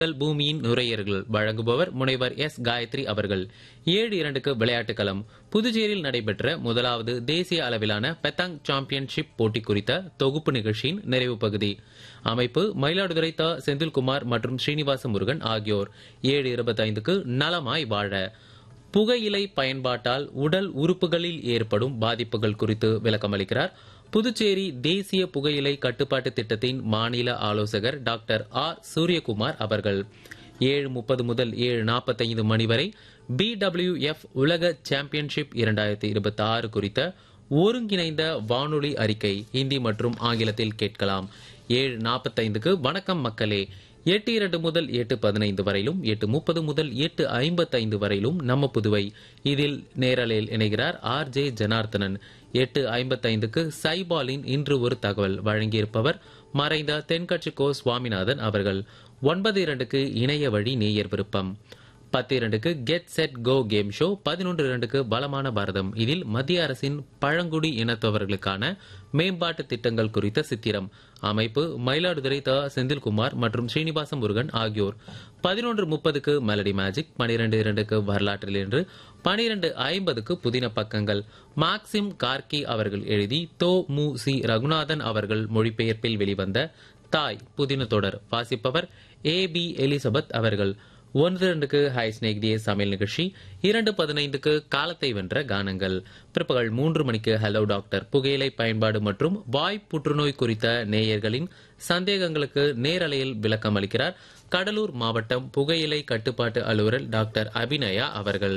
முதல் பூமியின் நுரையீரல்கள் வழங்குபவர் முனைவர் எஸ் காயத்ரி அவர்கள் ஏழு இரண்டுக்கு விளையாட்டுக் களம் புதுச்சேரியில் நடைபெற்ற முதலாவது தேசிய அளவிலான பெத்தாங் சாம்பியன்ஷிப் போட்டி குறித்த தொகுப்பு நிகழ்ச்சியின் நிறைவு பகுதி அமைப்பு மயிலாடுதுறை த செந்தில்குமார் மற்றும் ஸ்ரீனிவாச முருகன் ஆகியோர் ஏழு இருபத்தைந்துக்கு நலமாய் வாழ புகையிலை பயன்பாட்டால் உடல் உறுப்புகளில் ஏற்படும் பாதிப்புகள் குறித்து விளக்கமளிக்கிறார் புதுச்சேரி தேசிய புகையிலை கட்டுப்பாட்டு திட்டத்தின் மாநில ஆலோசகர் டாக்டர் ஆர் சூரியகுமார் அவர்கள் ஏழு முப்பது முதல் ஏழு நாற்பத்தைந்து மணி வரை பிடபிள்யூஎஃப் உலக சாம்பியன்ஷிப் இரண்டாயிரத்தி இருபத்தி ஆறு குறித்த ஒருங்கிணைந்த வானொலி அறிக்கை ஹிந்தி மற்றும் ஆங்கிலத்தில் கேட்கலாம் ஏழு நாற்பத்தைந்துக்கு வணக்கம் மக்களே எட்டு இரண்டு முதல் எட்டு பதினைந்து வரையிலும் எட்டு முப்பது முதல் எட்டு ஐம்பத்தைந்து வரையிலும் நம்ம புதுவை இதில் நேரலையில் இணைகிறார் ஆர் ஜே ஜனார்த்தனன் எட்டு ஐம்பத்தைந்துக்கு சைபாலின் இன்று ஒரு தகவல் வழங்கியிருப்பவர் மறைந்த தென்கட்சி கோ சுவாமிநாதன் அவர்கள் ஒன்பது இரண்டுக்கு இணைய வழி நேயர் விருப்பம் பத்து இரண்டுக்கு get set go game show பதினொன்று இரண்டுக்கு பலமான பாரதம் இதில் மத்திய அரசின் பழங்குடி இனத்தவர்களுக்கான மேம்பாட்டு திட்டங்கள் குறித்த சித்திரம் அமைப்பு மயிலாடுதுறை த செந்தில்குமார் மற்றும் ஸ்ரீனிவாச முருகன் ஆகியோர் பதினொன்று முப்பதுக்கு மெலடி மேஜிக் பனிரெண்டு இரண்டுக்கு வரலாற்றில் என்று பனிரெண்டு ஐம்பதுக்கு புதின பக்கங்கள் மாக்சிம் கார்கி அவர்கள் எழுதி தோ மு சி ரகுநாதன் அவர்கள் மொழிபெயர்ப்பில் வெளிவந்த தாய் புதின தொடர் வாசிப்பவர் ஏ பி எலிசபெத் அவர்கள் ஒன்று ரெண்டுக்கு ஹை ஸ்னேக் தியே சமையல் நிகழ்ச்சி இரண்டு பதினைந்துக்கு காலத்தை வென்ற கானங்கள் பிற்பகல் மூன்று மணிக்கு ஹலோ டாக்டர் புகையிலை பயன்பாடு மற்றும் வாய் புற்றுநோய் குறித்த நேயர்களின் சந்தேகங்களுக்கு நேரலையில் விளக்கம் அளிக்கிறார் கடலூர் மாவட்டம் புகையிலை கட்டுப்பாட்டு அலுவலர் டாக்டர் அபிநயா அவர்கள்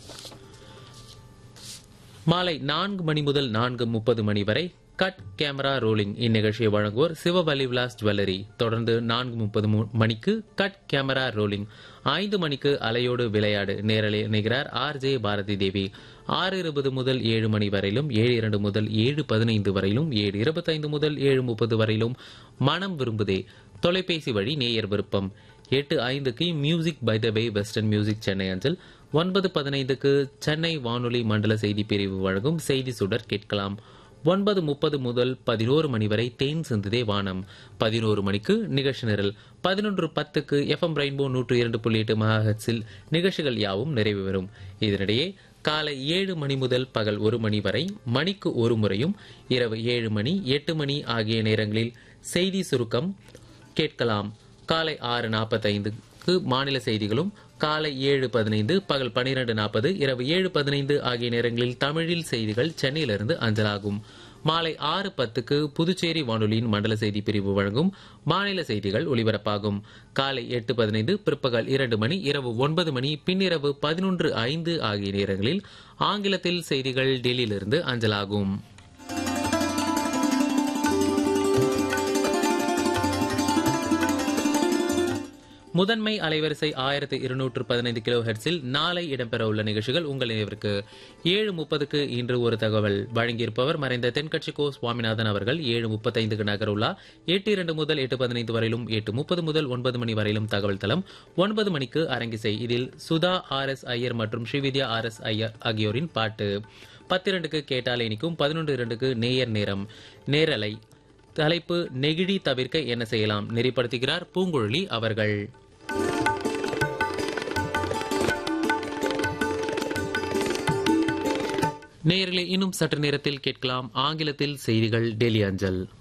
மாலை நான்கு மணி முதல் நான்கு முப்பது மணி வரை கட் கேமரா ரோலிங் இந்நிகழ்ச்சியை வழங்குவோர் சிவவலி விலாஸ் ஜுவல்லரி தொடர்ந்து நான்கு முப்பது மணிக்கு கட் கேமரா ரோலிங் ஐந்து மணிக்கு அலையோடு விளையாடு நேரலை இணைகிறார் ஆர் ஜே பாரதி தேவி ஆறு இருபது முதல் ஏழு மணி வரையிலும் ஏழு இரண்டு முதல் ஏழு பதினைந்து வரையிலும் ஏழு இருபத்தைந்து முதல் ஏழு முப்பது வரையிலும் மனம் விரும்புதே தொலைபேசி வழி நேயர் விருப்பம் எட்டு ஐந்துக்கு music by the way western music Chennai அஞ்சல் ஒன்பது பதினைந்துக்கு சென்னை வானொலி மண்டல செய்தி பிரிவு வழங்கும் செய்தி சுடர் கேட்கலாம் ஒன்பது முப்பது முதல் பதினோரு மணி வரை தேன் சிந்துதே வானம் பதினோரு மணிக்கு நிகழ்ச்சி நிரல் பதினொன்று பத்துக்கு எஃப்எம் ரெயின்போ நூற்று இரண்டு புள்ளி எட்டு மகாஹட்ஸில் நிகழ்ச்சிகள் யாவும் நிறைவு பெறும் இதனிடையே காலை ஏழு மணி முதல் பகல் ஒரு மணி வரை மணிக்கு ஒரு முறையும் இரவு ஏழு மணி எட்டு மணி ஆகிய நேரங்களில் செய்தி சுருக்கம் கேட்கலாம் காலை ஆறு நாற்பத்தைந்துக்கு மாநில செய்திகளும் காலை ஏழு பதினைந்து பகல் பனிரெண்டு நாற்பது இரவு ஏழு பதினைந்து ஆகிய நேரங்களில் தமிழில் செய்திகள் சென்னையிலிருந்து அஞ்சலாகும் மாலை ஆறு பத்துக்கு புதுச்சேரி வானொலியின் மண்டல செய்தி பிரிவு வழங்கும் மாநில செய்திகள் ஒலிபரப்பாகும் காலை எட்டு பதினைந்து பிற்பகல் இரண்டு மணி இரவு ஒன்பது மணி பின்னிரவு பதினொன்று ஐந்து ஆகிய நேரங்களில் ஆங்கிலத்தில் செய்திகள் டெல்லியிலிருந்து அஞ்சலாகும் முதன்மை அலைவரிசை ஆயிரத்தி இருநூற்று பதினைந்து கிலோ ஹெர்ட்ஸில் நாளை இடம்பெற உள்ள நிகழ்ச்சிகள் உங்கள் நினைவிற்கு ஏழு முப்பதுக்கு இன்று ஒரு தகவல் வழங்கியிருப்பவர் மறைந்த தென்கட்சி கோ சுவாமிநாதன் அவர்கள் ஏழு முப்பத்தைந்துக்கு நகருலா எட்டு இரண்டு முதல் எட்டு பதினைந்து வரையிலும் எட்டு முப்பது முதல் ஒன்பது மணி வரையிலும் தகவல் தளம் ஒன்பது மணிக்கு அரங்கிசை இதில் சுதா ஆர் எஸ் ஐயர் மற்றும் ஸ்ரீவித்யா ஆர் எஸ் ஐயர் ஆகியோரின் பாட்டு பத்திரண்டுக்கு கேட்டால் இனிக்கும் பதினொன்று இரண்டுக்கு நேயர் நேரம் நேரலை தலைப்பு நெகிழி தவிர்க்க என்ன செய்யலாம் நெறிப்படுத்துகிறார் பூங்குழலி அவர்கள் நேயர்களே இன்னும் சற்று நேரத்தில் கேட்கலாம் ஆங்கிலத்தில் செய்திகள் டெல்லி அஞ்சல்